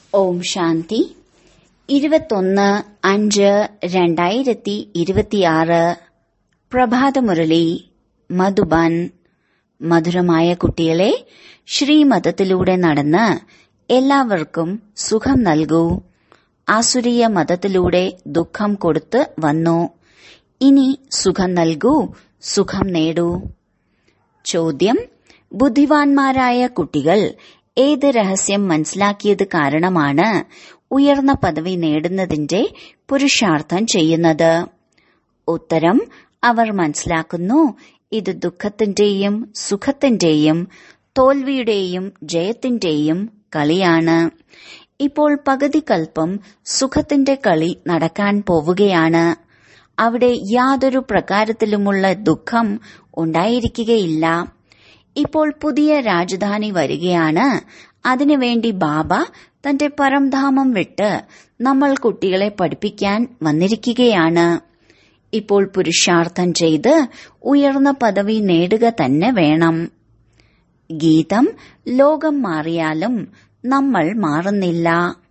ഓം ശാന്തി ഇരുപത്തൊന്ന് അഞ്ച് രണ്ടായിരത്തി ഇരുപത്തിയാറ് പ്രഭാതമുരളി മധുബൻ മധുരമായ കുട്ടികളെ ശ്രീമതത്തിലൂടെ നടന്ന് എല്ലാവർക്കും സുഖം നൽകൂ ആസുരീയ മതത്തിലൂടെ ദുഃഖം കൊടുത്ത് വന്നു ഇനി സുഖം നൽകൂ സുഖം നേടൂ ചോദ്യം ബുദ്ധിവാൻമാരായ കുട്ടികൾ ഏത് രഹസ്യം മനസ്സിലാക്കിയത് കാരണമാണ് ഉയർന്ന പദവി നേടുന്നതിന്റെ പുരുഷാർത്ഥം ചെയ്യുന്നത് ഉത്തരം അവർ മനസ്സിലാക്കുന്നു ഇത് ദുഃഖത്തിന്റെയും സുഖത്തിന്റെയും തോൽവിയുടെയും ജയത്തിന്റെയും കളിയാണ് ഇപ്പോൾ പകുതി കൽപ്പം സുഖത്തിന്റെ കളി നടക്കാൻ പോവുകയാണ് അവിടെ യാതൊരു പ്രകാരത്തിലുമുള്ള ദുഃഖം ഉണ്ടായിരിക്കുകയില്ല ഇപ്പോൾ പുതിയ രാജധാനി വരികയാണ് അതിനുവേണ്ടി ബാബ തന്റെ പരംധാമം വിട്ട് നമ്മൾ കുട്ടികളെ പഠിപ്പിക്കാൻ വന്നിരിക്കുകയാണ് ഇപ്പോൾ പുരുഷാർത്ഥം ചെയ്ത് ഉയർന്ന പദവി നേടുക തന്നെ വേണം ഗീതം ലോകം മാറിയാലും നമ്മൾ മാറുന്നില്ല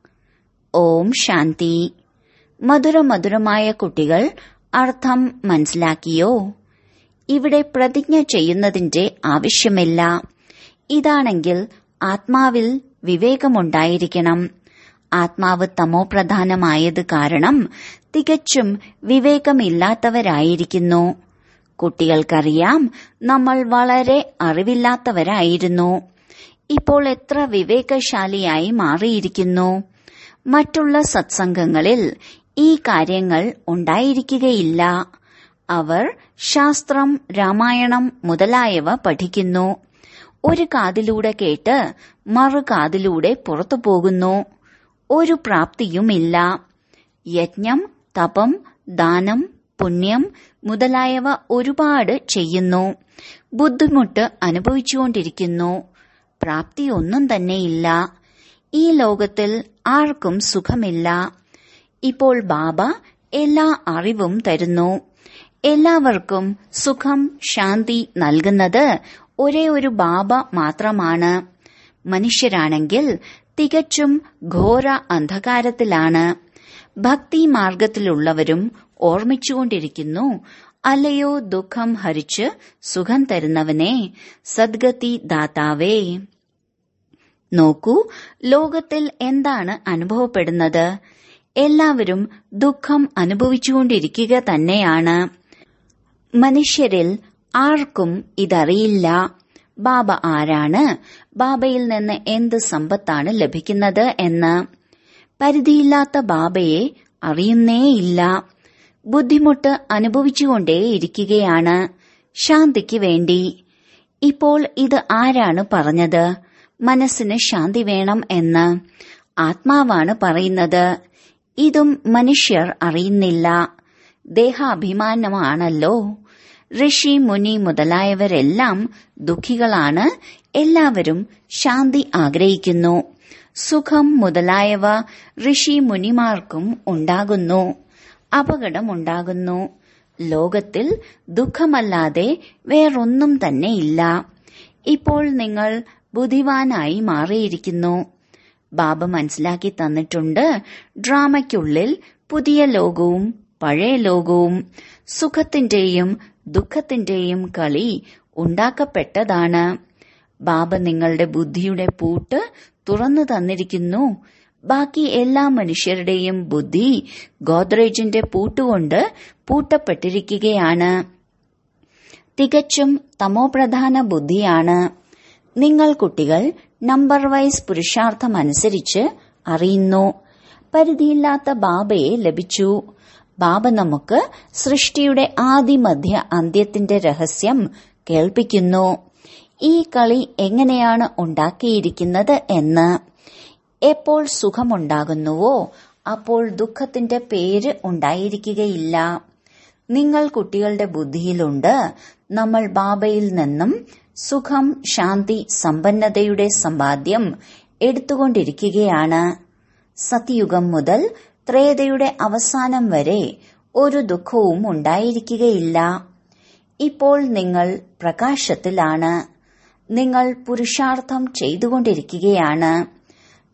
ഓം ശാന്തി മധുരമധുരമായ കുട്ടികൾ അർത്ഥം മനസ്സിലാക്കിയോ ഇവിടെ പ്രതിജ്ഞ ചെയ്യുന്നതിന്റെ ആവശ്യമില്ല ഇതാണെങ്കിൽ ആത്മാവിൽ വിവേകമുണ്ടായിരിക്കണം ആത്മാവ് തമോപ്രധാനമായത് കാരണം തികച്ചും വിവേകമില്ലാത്തവരായിരിക്കുന്നു കുട്ടികൾക്കറിയാം നമ്മൾ വളരെ അറിവില്ലാത്തവരായിരുന്നു ഇപ്പോൾ എത്ര വിവേകശാലിയായി മാറിയിരിക്കുന്നു മറ്റുള്ള സത്സംഗങ്ങളിൽ ഈ കാര്യങ്ങൾ ഉണ്ടായിരിക്കുകയില്ല അവർ ശാസ്ത്രം രാമായണം മുതലായവ പഠിക്കുന്നു ഒരു കാതിലൂടെ കേട്ട് മറുകാതിലൂടെ പുറത്തു പോകുന്നു ഒരു പ്രാപ്തിയുമില്ല യജ്ഞം തപം ദാനം പുണ്യം മുതലായവ ഒരുപാട് ചെയ്യുന്നു ബുദ്ധിമുട്ട് അനുഭവിച്ചുകൊണ്ടിരിക്കുന്നു പ്രാപ്തി ഒന്നും തന്നെയില്ല ഈ ലോകത്തിൽ ആർക്കും സുഖമില്ല ഇപ്പോൾ ബാബ എല്ലാ അറിവും തരുന്നു എല്ലാവർക്കും സുഖം ശാന്തി നൽകുന്നത് ഒരേ ഒരു ബാബ മാത്രമാണ് മനുഷ്യരാണെങ്കിൽ തികച്ചും ഘോര അന്ധകാരത്തിലാണ് ഭക്തി മാർഗത്തിലുള്ളവരും ഓർമ്മിച്ചുകൊണ്ടിരിക്കുന്നു അല്ലയോ ദുഃഖം ഹരിച്ച് സുഖം തരുന്നവനെ സദ്ഗതി ദാതാവേ നോക്കൂ ലോകത്തിൽ എന്താണ് അനുഭവപ്പെടുന്നത് എല്ലാവരും ദുഃഖം അനുഭവിച്ചുകൊണ്ടിരിക്കുക തന്നെയാണ് മനുഷ്യരിൽ ആർക്കും ഇതറിയില്ല ബാബ ആരാണ് ബാബയിൽ നിന്ന് എന്ത് സമ്പത്താണ് ലഭിക്കുന്നത് എന്ന് പരിധിയില്ലാത്ത ബാബയെ അറിയുന്നേയില്ല ബുദ്ധിമുട്ട് അനുഭവിച്ചുകൊണ്ടേയിരിക്കുകയാണ് ശാന്തിക്ക് വേണ്ടി ഇപ്പോൾ ഇത് ആരാണ് പറഞ്ഞത് മനസ്സിന് ശാന്തി വേണം എന്ന് ആത്മാവാണ് പറയുന്നത് ഇതും മനുഷ്യർ അറിയുന്നില്ല ദേഹാഭിമാനമാണല്ലോ ഋഷി മുനി മുതലായവരെല്ലാം ദുഃഖികളാണ് എല്ലാവരും ശാന്തി ആഗ്രഹിക്കുന്നു സുഖം മുതലായവ ഋഷി മുനിമാർക്കും ഉണ്ടാകുന്നു അപകടമുണ്ടാകുന്നു ലോകത്തിൽ ദുഃഖമല്ലാതെ വേറൊന്നും തന്നെയില്ല ഇപ്പോൾ നിങ്ങൾ ബുദ്ധിവാനായി മാറിയിരിക്കുന്നു ബാബ മനസ്സിലാക്കി തന്നിട്ടുണ്ട് ഡ്രാമയ്ക്കുള്ളിൽ പുതിയ ലോകവും പഴയ ലോകവും സുഖത്തിന്റെയും ദുഃഖത്തിന്റെയും കളി ഉണ്ടാക്കപ്പെട്ടതാണ് ബാബ നിങ്ങളുടെ ബുദ്ധിയുടെ പൂട്ട് തുറന്നു തന്നിരിക്കുന്നു ബാക്കി എല്ലാ മനുഷ്യരുടെയും ബുദ്ധി ഗോദ്രേജിന്റെ പൂട്ടുകൊണ്ട് പൂട്ടപ്പെട്ടിരിക്കുകയാണ് തികച്ചും തമോപ്രധാന ബുദ്ധിയാണ് നിങ്ങൾ കുട്ടികൾ നമ്പർ വൈസ് പുരുഷാർത്ഥമനുസരിച്ച് അറിയുന്നു പരിധിയില്ലാത്ത ബാബയെ ലഭിച്ചു ബാബ നമുക്ക് സൃഷ്ടിയുടെ ആദിമധ്യ അന്ത്യത്തിന്റെ രഹസ്യം കേൾപ്പിക്കുന്നു ഈ കളി എങ്ങനെയാണ് ഉണ്ടാക്കിയിരിക്കുന്നത് എന്ന് എപ്പോൾ സുഖമുണ്ടാകുന്നുവോ അപ്പോൾ ദുഃഖത്തിന്റെ പേര് ഉണ്ടായിരിക്കുകയില്ല നിങ്ങൾ കുട്ടികളുടെ ബുദ്ധിയിലുണ്ട് നമ്മൾ ബാബയിൽ നിന്നും സുഖം ശാന്തി സമ്പന്നതയുടെ സമ്പാദ്യം എടുത്തുകൊണ്ടിരിക്കുകയാണ് സത്യയുഗം മുതൽ ത്രേതയുടെ അവസാനം വരെ ഒരു ദുഃഖവും ഉണ്ടായിരിക്കുകയില്ല ഇപ്പോൾ നിങ്ങൾ പ്രകാശത്തിലാണ് നിങ്ങൾ പുരുഷാർത്ഥം ചെയ്തുകൊണ്ടിരിക്കുകയാണ്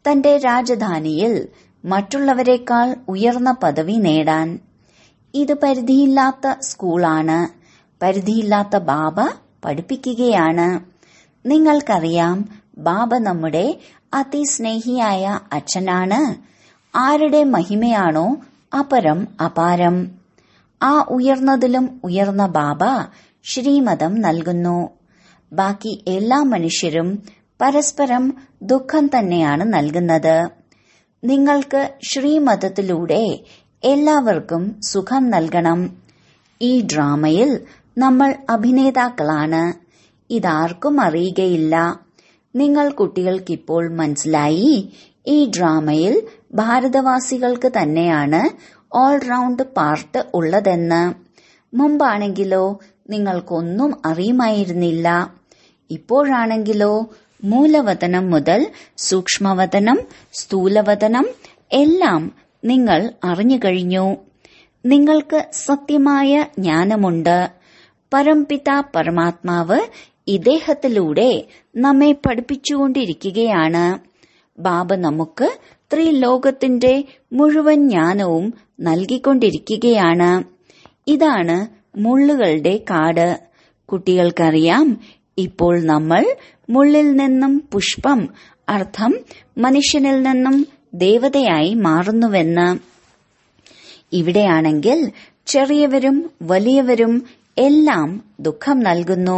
തന്റെ രാജധാനിയിൽ മറ്റുള്ളവരെക്കാൾ ഉയർന്ന പദവി നേടാൻ ഇത് പരിധിയില്ലാത്ത സ്കൂളാണ് പരിധിയില്ലാത്ത ബാബ പഠിപ്പിക്കുകയാണ് നിങ്ങൾക്കറിയാം ബാബ നമ്മുടെ അതിസ്നേഹിയായ അച്ഛനാണ് ആരുടെ മഹിമയാണോ അപരം അപാരം ആ ഉയർന്നതിലും ഉയർന്ന ബാബ ശ്രീമതം നൽകുന്നു ബാക്കി എല്ലാ മനുഷ്യരും പരസ്പരം ദുഃഖം തന്നെയാണ് നൽകുന്നത് നിങ്ങൾക്ക് ശ്രീമതത്തിലൂടെ എല്ലാവർക്കും സുഖം നൽകണം ഈ ഡ്രാമയിൽ നമ്മൾ അഭിനേതാക്കളാണ് ഇതാർക്കും അറിയുകയില്ല നിങ്ങൾ കുട്ടികൾക്കിപ്പോൾ മനസ്സിലായി ഈ ഡ്രാമയിൽ ഭാരതവാസികൾക്ക് തന്നെയാണ് ഓൾറൗണ്ട് പാർട്ട് ഉള്ളതെന്ന് മുമ്പാണെങ്കിലോ നിങ്ങൾക്കൊന്നും അറിയുമായിരുന്നില്ല ഇപ്പോഴാണെങ്കിലോ മൂലവതനം മുതൽ സൂക്ഷ്മവതനം സ്ഥൂലവതനം എല്ലാം നിങ്ങൾ അറിഞ്ഞു കഴിഞ്ഞു നിങ്ങൾക്ക് സത്യമായ ജ്ഞാനമുണ്ട് പരംപിത പരമാത്മാവ് ഇദ്ദേഹത്തിലൂടെ നമ്മെ പഠിപ്പിച്ചുകൊണ്ടിരിക്കുകയാണ് ബാബ നമുക്ക് ത്രിലോകത്തിന്റെ മുഴുവൻ ജ്ഞാനവും നൽകിക്കൊണ്ടിരിക്കുകയാണ് ഇതാണ് മുള്ളുകളുടെ കാട് കുട്ടികൾക്കറിയാം ഇപ്പോൾ നമ്മൾ മുള്ളിൽ നിന്നും പുഷ്പം അർത്ഥം മനുഷ്യനിൽ നിന്നും ദേവതയായി മാറുന്നുവെന്ന് ഇവിടെയാണെങ്കിൽ ചെറിയവരും വലിയവരും എല്ലാം ദുഃഖം നൽകുന്നു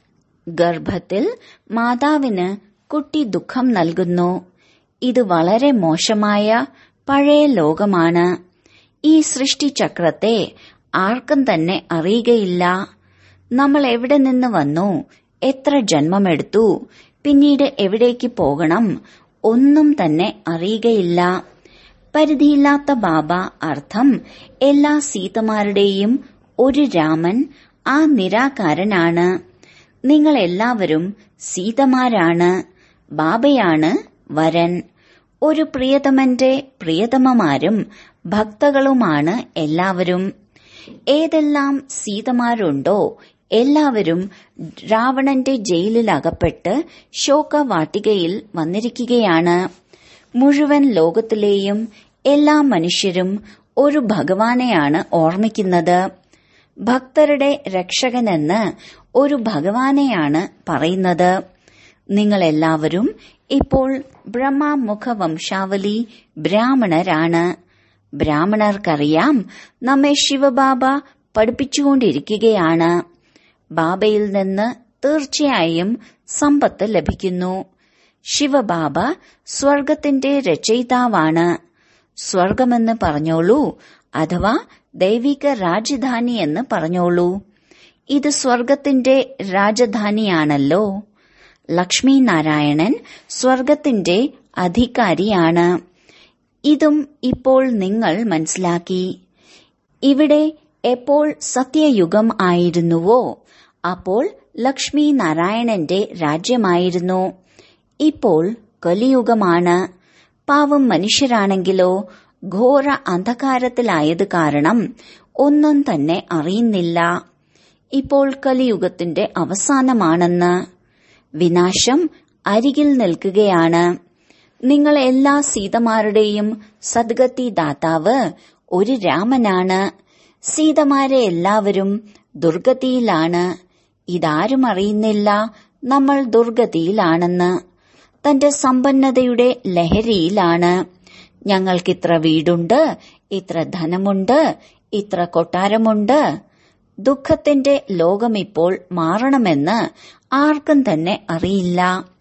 ഗർഭത്തിൽ മാതാവിന് കുട്ടി ദുഃഖം നൽകുന്നു ഇത് വളരെ മോശമായ പഴയ ലോകമാണ് ഈ സൃഷ്ടിചക്രത്തെ ആർക്കും തന്നെ അറിയുകയില്ല നമ്മൾ എവിടെ നിന്ന് വന്നു എത്ര ജന്മമെടുത്തു പിന്നീട് എവിടേക്ക് പോകണം ഒന്നും തന്നെ അറിയുകയില്ല പരിധിയില്ലാത്ത ബാബ അർത്ഥം എല്ലാ സീതമാരുടെയും ഒരു രാമൻ ആ നിരാകാരനാണ് നിങ്ങൾ എല്ലാവരും സീതമാരാണ് ബാബയാണ് വരൻ ഒരു പ്രിയതമന്റെ പ്രിയതമമാരും ഭക്തകളുമാണ് എല്ലാവരും ഏതെല്ലാം സീതമാരുണ്ടോ എല്ലാവരും രാവണന്റെ ജയിലിൽ അകപ്പെട്ട് ശോകവാട്ടികയിൽ വന്നിരിക്കുകയാണ് മുഴുവൻ ലോകത്തിലെയും എല്ലാ മനുഷ്യരും ഒരു ഭഗവാനെയാണ് ഓർമ്മിക്കുന്നത് ഭക്തരുടെ രക്ഷകനെന്ന് ഒരു ഭഗവാനെയാണ് പറയുന്നത് നിങ്ങളെല്ലാവരും ഇപ്പോൾ ബ്രഹ്മമുഖ വംശാവലി ബ്രാഹ്മണരാണ് ബ്രാഹ്മണർക്കറിയാം നമ്മെ ശിവബാബ പഠിപ്പിച്ചുകൊണ്ടിരിക്കുകയാണ് ബാബയിൽ നിന്ന് തീർച്ചയായും സമ്പത്ത് ലഭിക്കുന്നു ശിവബാബ സ്വർഗത്തിന്റെ രചയിതാവാണ് സ്വർഗമെന്ന് പറഞ്ഞോളൂ അഥവാ ദൈവിക രാജധാനി എന്ന് പറഞ്ഞോളൂ ഇത് സ്വർഗത്തിന്റെ രാജധാനിയാണല്ലോ ലക്ഷ്മി നാരായണൻ സ്വർഗത്തിന്റെ അധികാരിയാണ് ഇതും ഇപ്പോൾ നിങ്ങൾ മനസ്സിലാക്കി ഇവിടെ എപ്പോൾ സത്യയുഗം ആയിരുന്നുവോ അപ്പോൾ ലക്ഷ്മി നാരായണന്റെ രാജ്യമായിരുന്നു ഇപ്പോൾ കലിയുഗമാണ് പാവം മനുഷ്യരാണെങ്കിലോ ഘോര അന്ധകാരത്തിലായത് കാരണം ഒന്നും തന്നെ അറിയുന്നില്ല ഇപ്പോൾ കലിയുഗത്തിന്റെ അവസാനമാണെന്ന് വിനാശം അരികിൽ നിൽക്കുകയാണ് നിങ്ങൾ എല്ലാ സീതമാരുടെയും സദ്ഗതി ദാതാവ് ഒരു രാമനാണ് സീതമാരെ എല്ലാവരും ദുർഗതിയിലാണ് ഇതാരും അറിയുന്നില്ല നമ്മൾ ദുർഗതിയിലാണെന്ന് തന്റെ സമ്പന്നതയുടെ ലഹരിയിലാണ് ഞങ്ങൾക്കിത്ര വീടുണ്ട് ഇത്ര ധനമുണ്ട് ഇത്ര കൊട്ടാരമുണ്ട് ദുഃഖത്തിന്റെ ലോകമിപ്പോൾ മാറണമെന്ന് ആർക്കും തന്നെ അറിയില്ല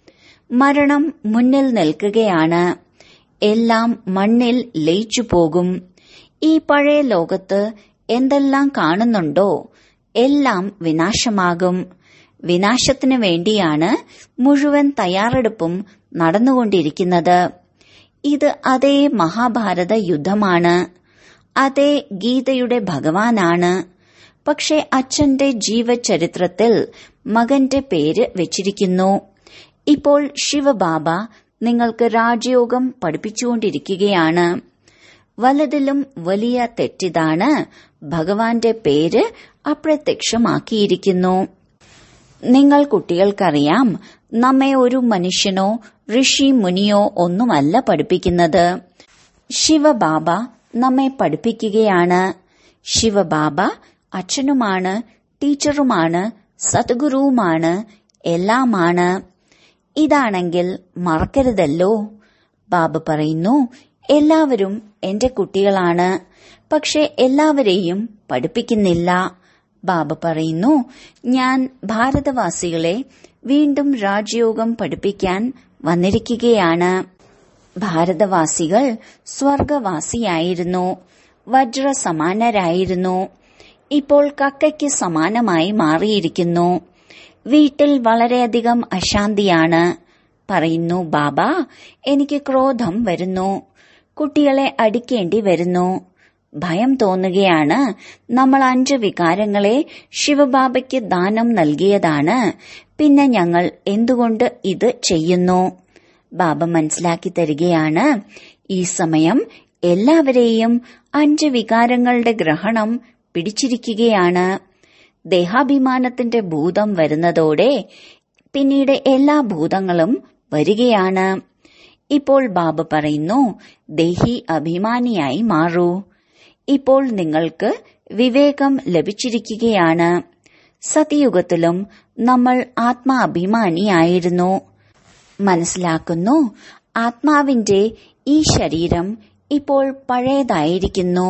മരണം മുന്നിൽ നിൽക്കുകയാണ് എല്ലാം മണ്ണിൽ ലയിച്ചു പോകും ഈ പഴയ ലോകത്ത് എന്തെല്ലാം കാണുന്നുണ്ടോ എല്ലാം വിനാശമാകും വിനാശത്തിനു വേണ്ടിയാണ് മുഴുവൻ തയ്യാറെടുപ്പും നടന്നുകൊണ്ടിരിക്കുന്നത് ഇത് അതേ മഹാഭാരത യുദ്ധമാണ് അതേ ഗീതയുടെ ഭഗവാനാണ് പക്ഷെ അച്ഛന്റെ ജീവചരിത്രത്തിൽ മകന്റെ പേര് വെച്ചിരിക്കുന്നു ഇപ്പോൾ ശിവബാബ നിങ്ങൾക്ക് രാജയോഗം പഠിപ്പിച്ചുകൊണ്ടിരിക്കുകയാണ് വലതിലും വലിയ തെറ്റിതാണ് ഭഗവാന്റെ പേര് അപ്രത്യക്ഷമാക്കിയിരിക്കുന്നു നിങ്ങൾ കുട്ടികൾക്കറിയാം നമ്മെ ഒരു മനുഷ്യനോ ഋഷി മുനിയോ ഒന്നുമല്ല പഠിപ്പിക്കുന്നത് ശിവബാബ നമ്മെ പഠിപ്പിക്കുകയാണ് ശിവബാബ അച്ഛനുമാണ് ടീച്ചറുമാണ് സദ്ഗുരുവുമാണ് എല്ലാമാണ് ഇതാണെങ്കിൽ മറക്കരുതല്ലോ ബാബ പറയുന്നു എല്ലാവരും എന്റെ കുട്ടികളാണ് പക്ഷെ എല്ലാവരെയും പഠിപ്പിക്കുന്നില്ല ബാബ പറയുന്നു ഞാൻ ഭാരതവാസികളെ വീണ്ടും രാജയോഗം പഠിപ്പിക്കാൻ വന്നിരിക്കുകയാണ് ഭാരതവാസികൾ സ്വർഗവാസിയായിരുന്നു വജ്ര സമാനരായിരുന്നു ഇപ്പോൾ കക്കയ്ക്ക് സമാനമായി മാറിയിരിക്കുന്നു വീട്ടിൽ വളരെയധികം അശാന്തിയാണ് പറയുന്നു ബാബ എനിക്ക് ക്രോധം വരുന്നു കുട്ടികളെ അടിക്കേണ്ടി വരുന്നു ഭയം തോന്നുകയാണ് നമ്മൾ അഞ്ച് വികാരങ്ങളെ ശിവബാബയ്ക്ക് ദാനം നൽകിയതാണ് പിന്നെ ഞങ്ങൾ എന്തുകൊണ്ട് ഇത് ചെയ്യുന്നു ബാബ മനസ്സിലാക്കി തരികയാണ് ഈ സമയം എല്ലാവരെയും അഞ്ച് വികാരങ്ങളുടെ ഗ്രഹണം പിടിച്ചിരിക്കുകയാണ് ദേഹാഭിമാനത്തിന്റെ ഭൂതം വരുന്നതോടെ പിന്നീട് എല്ലാ ഭൂതങ്ങളും വരികയാണ് ഇപ്പോൾ ബാബ പറയുന്നു ദേഹി അഭിമാനിയായി മാറൂ ഇപ്പോൾ നിങ്ങൾക്ക് വിവേകം ലഭിച്ചിരിക്കുകയാണ് സതയുഗത്തിലും നമ്മൾ ആത്മാഭിമാനിയായിരുന്നു മനസ്സിലാക്കുന്നു ആത്മാവിന്റെ ഈ ശരീരം ഇപ്പോൾ പഴയതായിരിക്കുന്നു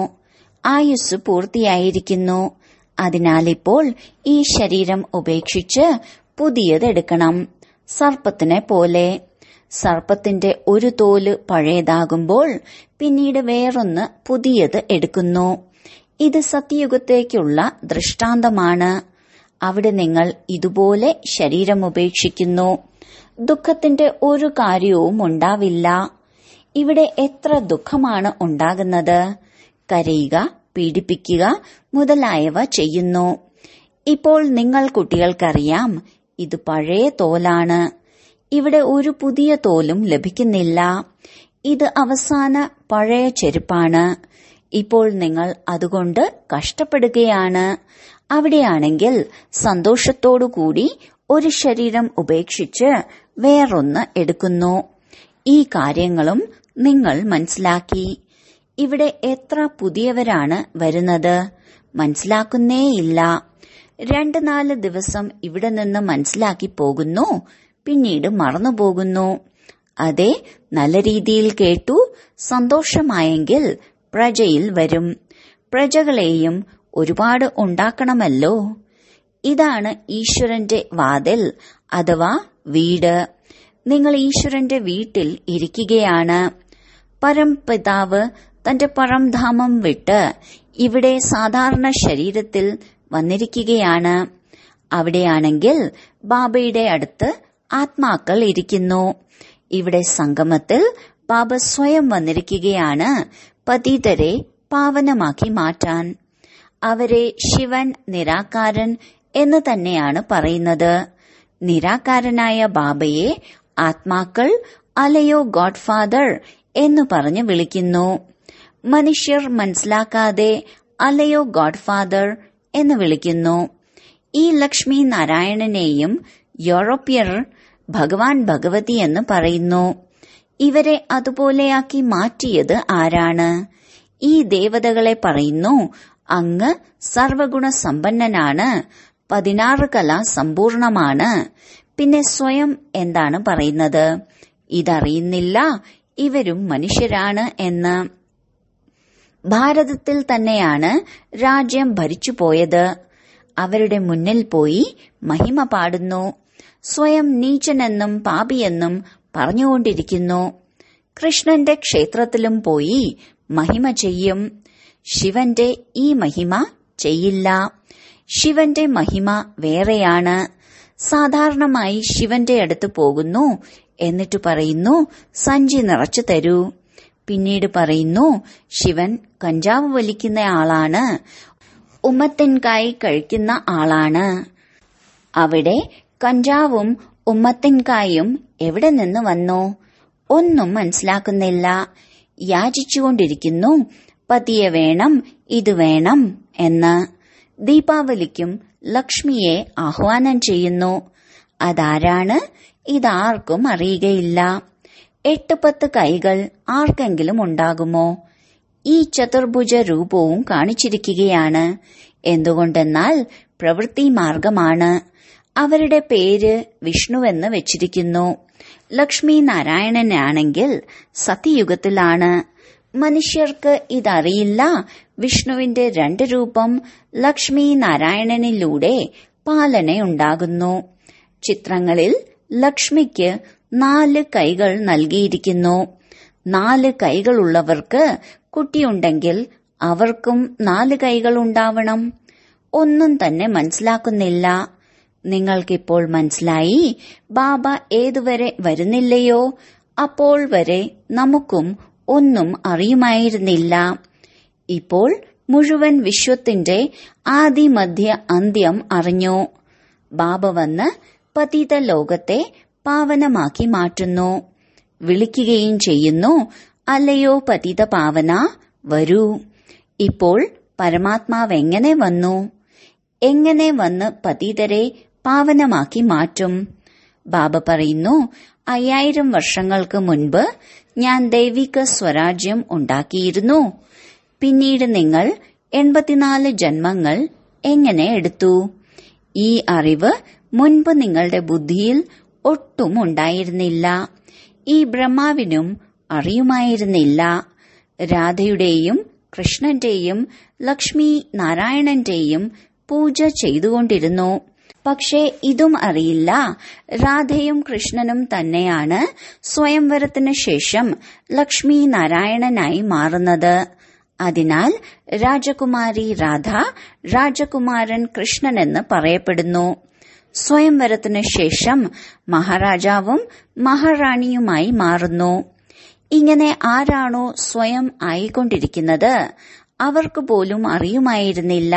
ആയുസ് പൂർത്തിയായിരിക്കുന്നു അതിനാൽ ഇപ്പോൾ ഈ ശരീരം ഉപേക്ഷിച്ച് പുതിയതെടുക്കണം സർപ്പത്തിനെ പോലെ സർപ്പത്തിന്റെ ഒരു തോല് പഴയതാകുമ്പോൾ പിന്നീട് വേറൊന്ന് പുതിയത് എടുക്കുന്നു ഇത് സത്യയുഗത്തേക്കുള്ള ദൃഷ്ടാന്തമാണ് അവിടെ നിങ്ങൾ ഇതുപോലെ ശരീരം ഉപേക്ഷിക്കുന്നു ദുഃഖത്തിന്റെ ഒരു കാര്യവും ഉണ്ടാവില്ല ഇവിടെ എത്ര ദുഃഖമാണ് ഉണ്ടാകുന്നത് കരയുക പീഡിപ്പിക്കുക മുതലായവ ചെയ്യുന്നു ഇപ്പോൾ നിങ്ങൾ കുട്ടികൾക്കറിയാം ഇത് പഴയ തോലാണ് ഇവിടെ ഒരു പുതിയ തോലും ലഭിക്കുന്നില്ല ഇത് അവസാന പഴയ ചെരുപ്പാണ് ഇപ്പോൾ നിങ്ങൾ അതുകൊണ്ട് കഷ്ടപ്പെടുകയാണ് അവിടെയാണെങ്കിൽ സന്തോഷത്തോടുകൂടി ഒരു ശരീരം ഉപേക്ഷിച്ച് വേറൊന്ന് എടുക്കുന്നു ഈ കാര്യങ്ങളും നിങ്ങൾ മനസ്സിലാക്കി ഇവിടെ എത്ര പുതിയവരാണ് വരുന്നത് മനസ്സിലാക്കുന്നേയില്ല രണ്ട് നാല് ദിവസം ഇവിടെ നിന്ന് മനസ്സിലാക്കി പോകുന്നു പിന്നീട് മറന്നുപോകുന്നു അതെ നല്ല രീതിയിൽ കേട്ടു സന്തോഷമായെങ്കിൽ പ്രജയിൽ വരും പ്രജകളെയും ഒരുപാട് ഉണ്ടാക്കണമല്ലോ ഇതാണ് ഈശ്വരന്റെ വാതിൽ അഥവാ വീട് നിങ്ങൾ ഈശ്വരന്റെ വീട്ടിൽ ഇരിക്കുകയാണ് പരംപിതാവ് തന്റെ പരംധാമം വിട്ട് ഇവിടെ സാധാരണ ശരീരത്തിൽ വന്നിരിക്കുകയാണ് അവിടെയാണെങ്കിൽ ബാബയുടെ അടുത്ത് ആത്മാക്കൾ ഇരിക്കുന്നു ഇവിടെ സംഗമത്തിൽ ബാബ സ്വയം വന്നിരിക്കുകയാണ് പതീതരെ പാവനമാക്കി മാറ്റാൻ അവരെ ശിവൻ നിരാകാരൻ എന്ന് തന്നെയാണ് പറയുന്നത് നിരാകാരനായ ബാബയെ ആത്മാക്കൾ അലയോ ഗോഡ്ഫാദർ എന്ന് പറഞ്ഞ് വിളിക്കുന്നു മനുഷ്യർ മനസ്സിലാക്കാതെ അലയോ ഗോഡ്ഫാദർ എന്ന് വിളിക്കുന്നു ഈ ലക്ഷ്മി നാരായണനെയും യൂറോപ്യർ ഭഗവാൻ ഭഗവതി എന്ന് പറയുന്നു ഇവരെ അതുപോലെയാക്കി മാറ്റിയത് ആരാണ് ഈ ദേവതകളെ പറയുന്നു അങ്ങ് സർവഗുണ സമ്പന്നനാണ് പതിനാറ് കല സമ്പൂർണമാണ് പിന്നെ സ്വയം എന്താണ് പറയുന്നത് ഇതറിയുന്നില്ല ഇവരും മനുഷ്യരാണ് എന്ന് ഭാരതത്തിൽ തന്നെയാണ് രാജ്യം ഭരിച്ചുപോയത് അവരുടെ മുന്നിൽ പോയി മഹിമ പാടുന്നു സ്വയം നീചനെന്നും പാപിയെന്നും പറഞ്ഞുകൊണ്ടിരിക്കുന്നു കൃഷ്ണന്റെ ക്ഷേത്രത്തിലും പോയി മഹിമ ചെയ്യും ശിവന്റെ ഈ മഹിമ ചെയ്യില്ല ശിവന്റെ മഹിമ വേറെയാണ് സാധാരണമായി ശിവന്റെ അടുത്ത് പോകുന്നു എന്നിട്ട് പറയുന്നു സഞ്ചി നിറച്ചു തരൂ പിന്നീട് പറയുന്നു ശിവൻ കഞ്ചാവ് വലിക്കുന്ന ആളാണ് ഉമ്മത്തിൻകായി കഴിക്കുന്ന ആളാണ് അവിടെ കഞ്ചാവും ഉമ്മത്തിൻകായും എവിടെ നിന്ന് വന്നു ഒന്നും മനസ്സിലാക്കുന്നില്ല യാചിച്ചുകൊണ്ടിരിക്കുന്നു പതിയെ വേണം ഇത് വേണം എന്ന് ദീപാവലിക്കും ലക്ഷ്മിയെ ആഹ്വാനം ചെയ്യുന്നു അതാരാണ് ഇതാർക്കും അറിയുകയില്ല എട്ട് പത്ത് കൈകൾ ആർക്കെങ്കിലും ഉണ്ടാകുമോ ഈ ചതുർഭുജ രൂപവും കാണിച്ചിരിക്കുകയാണ് എന്തുകൊണ്ടെന്നാൽ പ്രവൃത്തി മാർഗമാണ് അവരുടെ പേര് വിഷ്ണുവെന്ന് വെച്ചിരിക്കുന്നു ലക്ഷ്മി നാരായണനാണെങ്കിൽ സത്യയുഗത്തിലാണ് മനുഷ്യർക്ക് ഇതറിയില്ല വിഷ്ണുവിന്റെ രണ്ട് രൂപം ലക്ഷ്മി നാരായണനിലൂടെ പാലനയുണ്ടാകുന്നു ചിത്രങ്ങളിൽ ലക്ഷ്മിക്ക് നാല് കൈകൾ നൽകിയിരിക്കുന്നു നാല് കൈകളുള്ളവർക്ക് കുട്ടിയുണ്ടെങ്കിൽ അവർക്കും നാല് കൈകൾ ഉണ്ടാവണം ഒന്നും തന്നെ മനസ്സിലാക്കുന്നില്ല നിങ്ങൾക്കിപ്പോൾ മനസ്സിലായി ബാബ ഏതുവരെ വരുന്നില്ലയോ അപ്പോൾ വരെ നമുക്കും ഒന്നും അറിയുമായിരുന്നില്ല ഇപ്പോൾ മുഴുവൻ വിശ്വത്തിന്റെ ആദി മധ്യ അന്ത്യം അറിഞ്ഞു ബാബ വന്ന് പതിത ലോകത്തെ പാവനമാക്കി മാറ്റുന്നു വിളിക്കുകയും ചെയ്യുന്നു അല്ലയോ പതിത പാവന വരൂ ഇപ്പോൾ പരമാത്മാവ് എങ്ങനെ വന്നു എങ്ങനെ വന്ന് പതിതരെ പാവനമാക്കി മാറ്റും ബാബ പറയുന്നു അയ്യായിരം വർഷങ്ങൾക്ക് മുൻപ് ഞാൻ ദൈവിക സ്വരാജ്യം ഉണ്ടാക്കിയിരുന്നു പിന്നീട് നിങ്ങൾ എൺപത്തിനാല് ജന്മങ്ങൾ എങ്ങനെ എടുത്തു ഈ അറിവ് മുൻപ് നിങ്ങളുടെ ബുദ്ധിയിൽ ഒട്ടും ഉണ്ടായിരുന്നില്ല ഈ ബ്രഹ്മാവിനും അറിയുമായിരുന്നില്ല രാധയുടെയും കൃഷ്ണന്റെയും ലക്ഷ്മി നാരായണന്റെയും പൂജ ചെയ്തുകൊണ്ടിരുന്നു പക്ഷേ ഇതും അറിയില്ല രാധയും കൃഷ്ണനും തന്നെയാണ് സ്വയംവരത്തിന് ശേഷം ലക്ഷ്മി നാരായണനായി മാറുന്നത് അതിനാൽ രാജകുമാരി രാധ രാജകുമാരൻ കൃഷ്ണൻ എന്ന് പറയപ്പെടുന്നു സ്വയംവരത്തിന് ശേഷം മഹാരാജാവും മഹാറാണിയുമായി മാറുന്നു ഇങ്ങനെ ആരാണോ സ്വയം ആയിക്കൊണ്ടിരിക്കുന്നത് അവർക്ക് പോലും അറിയുമായിരുന്നില്ല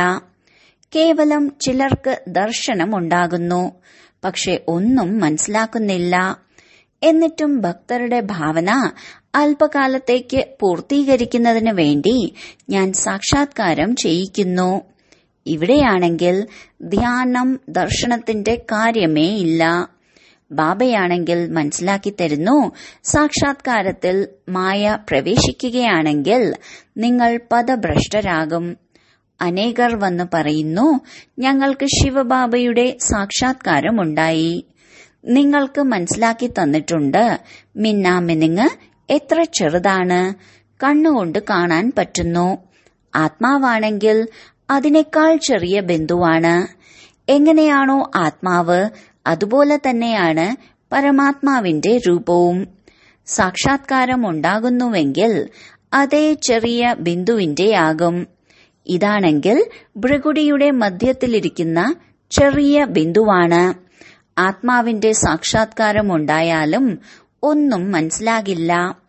കേവലം ചിലർക്ക് ദർശനം ഉണ്ടാകുന്നു പക്ഷെ ഒന്നും മനസ്സിലാക്കുന്നില്ല എന്നിട്ടും ഭക്തരുടെ ഭാവന അല്പകാലത്തേക്ക് പൂർത്തീകരിക്കുന്നതിന് വേണ്ടി ഞാൻ സാക്ഷാത്കാരം ചെയ്യിക്കുന്നു ഇവിടെയാണെങ്കിൽ ധ്യാനം ദർശനത്തിന്റെ കാര്യമേ ഇല്ല ബാബയാണെങ്കിൽ മനസ്സിലാക്കി തരുന്നു സാക്ഷാത്കാരത്തിൽ മായ പ്രവേശിക്കുകയാണെങ്കിൽ നിങ്ങൾ പദഭ്രഷ്ടരാകും അനേകർ വന്ന് പറയുന്നു ഞങ്ങൾക്ക് ശിവബാബയുടെ സാക്ഷാത്കാരമുണ്ടായി നിങ്ങൾക്ക് മനസ്സിലാക്കി തന്നിട്ടുണ്ട് മിന്നാമിനിങ് എത്ര ചെറുതാണ് കണ്ണുകൊണ്ട് കാണാൻ പറ്റുന്നു ആത്മാവാണെങ്കിൽ അതിനേക്കാൾ ചെറിയ ബിന്ദുവാണ് എങ്ങനെയാണോ ആത്മാവ് അതുപോലെ തന്നെയാണ് പരമാത്മാവിന്റെ രൂപവും സാക്ഷാത്കാരം ഉണ്ടാകുന്നുവെങ്കിൽ അതേ ചെറിയ ബിന്ദുവിന്റെയാകും ഇതാണെങ്കിൽ ഭൃഗുടിയുടെ മധ്യത്തിലിരിക്കുന്ന ചെറിയ ബിന്ദുവാണ് ആത്മാവിന്റെ സാക്ഷാത്കാരം ഉണ്ടായാലും ഒന്നും മനസ്സിലാകില്ല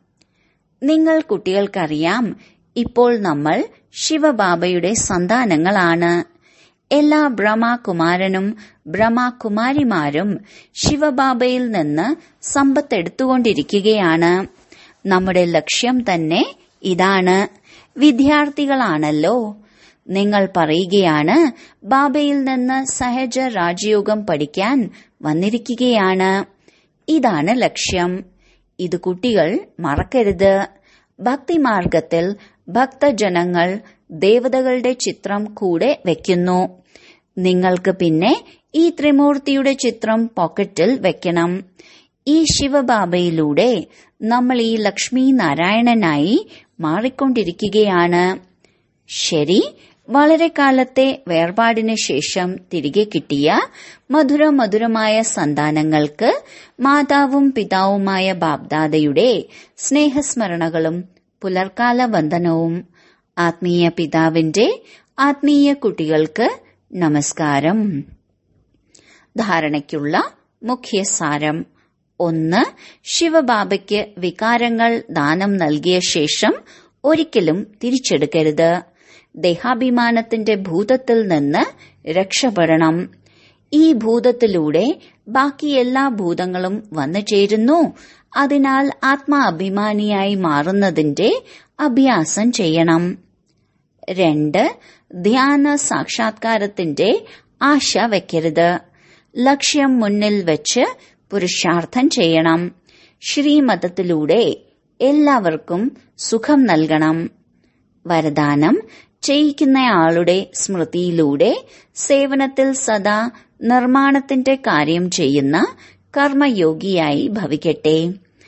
നിങ്ങൾ കുട്ടികൾക്കറിയാം ഇപ്പോൾ നമ്മൾ ശിവബാബയുടെ സന്താനങ്ങളാണ് എല്ലാ ബ്രഹ്മകുമാരനും ബ്രഹ്മകുമാരിമാരും ശിവബാബയിൽ നിന്ന് സമ്പത്തെടുത്തുകൊണ്ടിരിക്കുകയാണ് നമ്മുടെ ലക്ഷ്യം തന്നെ ഇതാണ് വിദ്യാർത്ഥികളാണല്ലോ നിങ്ങൾ പറയുകയാണ് ബാബയിൽ നിന്ന് സഹജ രാജയോഗം പഠിക്കാൻ വന്നിരിക്കുകയാണ് ഇതാണ് ലക്ഷ്യം ഇത് കുട്ടികൾ മറക്കരുത് ഭക്തിമാർഗത്തിൽ ഭക്തജനങ്ങൾ ദേവതകളുടെ ചിത്രം കൂടെ വെക്കുന്നു നിങ്ങൾക്ക് പിന്നെ ഈ ത്രിമൂർത്തിയുടെ ചിത്രം പോക്കറ്റിൽ വെക്കണം ഈ ശിവബാബയിലൂടെ നമ്മൾ ഈ ലക്ഷ്മി നാരായണനായി മാറിക്കൊണ്ടിരിക്കുകയാണ് ശരി വളരെ കാലത്തെ വേർപാടിന് ശേഷം തിരികെ കിട്ടിയ മധുര മധുരമായ സന്താനങ്ങൾക്ക് മാതാവും പിതാവുമായ ബാബ്ദാദയുടെ സ്നേഹസ്മരണകളും പുലർക്കാല വന്ദനവും ആത്മീയ പിതാവിന്റെ ആത്മീയ കുട്ടികൾക്ക് നമസ്കാരം ധാരണയ്ക്കുള്ള മുഖ്യസാരം ഒന്ന് ശിവബാബയ്ക്ക് വികാരങ്ങൾ ദാനം നൽകിയ ശേഷം ഒരിക്കലും തിരിച്ചെടുക്കരുത് ദേഹാഭിമാനത്തിന്റെ ഭൂതത്തിൽ നിന്ന് രക്ഷപ്പെടണം ഈ ഭൂതത്തിലൂടെ ബാക്കി എല്ലാ ഭൂതങ്ങളും വന്നു ചേരുന്നു അതിനാൽ ആത്മാഭിമാനിയായി മാറുന്നതിന്റെ അഭ്യാസം ചെയ്യണം രണ്ട് ധ്യാന സാക്ഷാത്കാരത്തിന്റെ ആശ വെക്കരുത് ലക്ഷ്യം മുന്നിൽ വെച്ച് പുരുഷാർത്ഥം ചെയ്യണം ശ്രീമതത്തിലൂടെ എല്ലാവർക്കും സുഖം നൽകണം വരദാനം ചെയ്യിക്കുന്നയാളുടെ സ്മൃതിയിലൂടെ സേവനത്തിൽ സദാ നിർമ്മാണത്തിന്റെ കാര്യം ചെയ്യുന്ന കർമ്മയോഗിയായി ഭവിക്കട്ടെ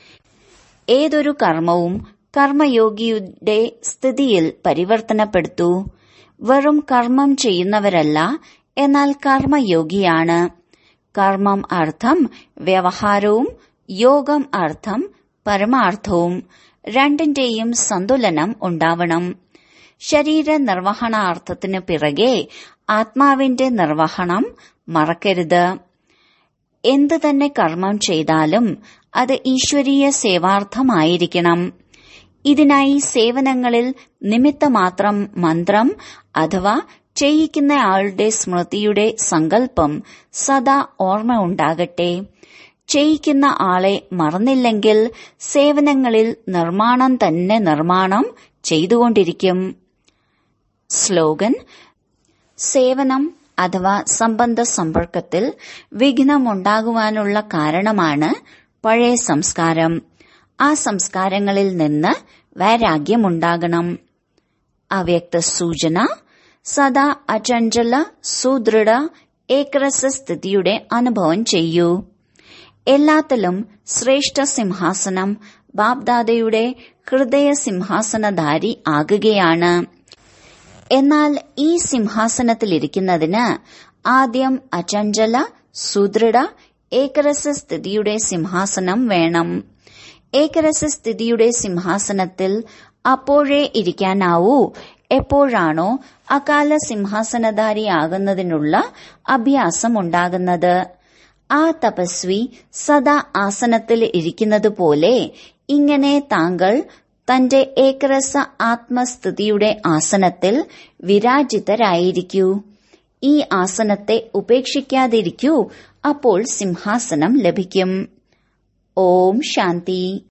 ഏതൊരു കർമ്മവും കർമ്മയോഗിയുടെ സ്ഥിതിയിൽ പരിവർത്തനപ്പെടുത്തൂ വെറും കർമ്മം ചെയ്യുന്നവരല്ല എന്നാൽ കർമ്മയോഗിയാണ് കർമ്മം അർത്ഥം വ്യവഹാരവും യോഗം അർത്ഥം പരമാർത്ഥവും രണ്ടിന്റെയും സന്തുലനം ഉണ്ടാവണം ശരീര നിർവഹണാർത്ഥത്തിനു പിറകെ ആത്മാവിന്റെ നിർവഹണം മറക്കരുത് എന്തു തന്നെ കർമ്മം ചെയ്താലും അത് ഈശ്വരീയ സേവാർത്ഥമായിരിക്കണം ഇതിനായി സേവനങ്ങളിൽ നിമിത്തമാത്രം മന്ത്രം അഥവാ ചെയ്യിക്കുന്ന ആളുടെ സ്മൃതിയുടെ സങ്കല്പം സദാ ഓർമ്മ ഉണ്ടാകട്ടെ ചെയ്യിക്കുന്ന ആളെ മറന്നില്ലെങ്കിൽ സേവനങ്ങളിൽ നിർമ്മാണം തന്നെ നിർമ്മാണം ചെയ്തുകൊണ്ടിരിക്കും സ്ലോഗൻ സേവനം അഥവാ സംബന്ധ സമ്പർക്കത്തിൽ വിഘ്നമുണ്ടാകുവാനുള്ള കാരണമാണ് പഴയ സംസ്കാരം ആ സംസ്കാരങ്ങളിൽ നിന്ന് വൈരാഗ്യമുണ്ടാകണം അവ്യക്ത സൂചന സദാ അചഞ്ചല സുദൃഢ ഏകരസ സ്ഥിതിയുടെ അനുഭവം ചെയ്യൂ എല്ലാത്തിലും ശ്രേഷ്ഠ സിംഹാസനം ബാബ്ദാദയുടെ ഹൃദയ സിംഹാസനധാരി ആകുകയാണ് എന്നാൽ ഈ സിംഹാസനത്തിലിരിക്കുന്നതിന് ആദ്യം അചഞ്ചല സുദൃഢ ഏകരസ സ്ഥിതിയുടെ സിംഹാസനം വേണം ഏകരസ സ്ഥിതിയുടെ സിംഹാസനത്തിൽ അപ്പോഴേ ഇരിക്കാനാവൂ എപ്പോഴാണോ അകാല സിംഹാസനധാരിയാകുന്നതിനുള്ള അഭ്യാസം ഉണ്ടാകുന്നത് ആ തപസ്വി സദാ ആസനത്തിൽ ഇരിക്കുന്നത് പോലെ ഇങ്ങനെ താങ്കൾ തന്റെ ഏകരസ ആത്മസ്ഥിതിയുടെ ആസനത്തിൽ വിരാജിതരായിരിക്കൂ ഈ ആസനത്തെ ഉപേക്ഷിക്കാതിരിക്കൂ അപ്പോൾ സിംഹാസനം ലഭിക്കും ഓം ശാന്തി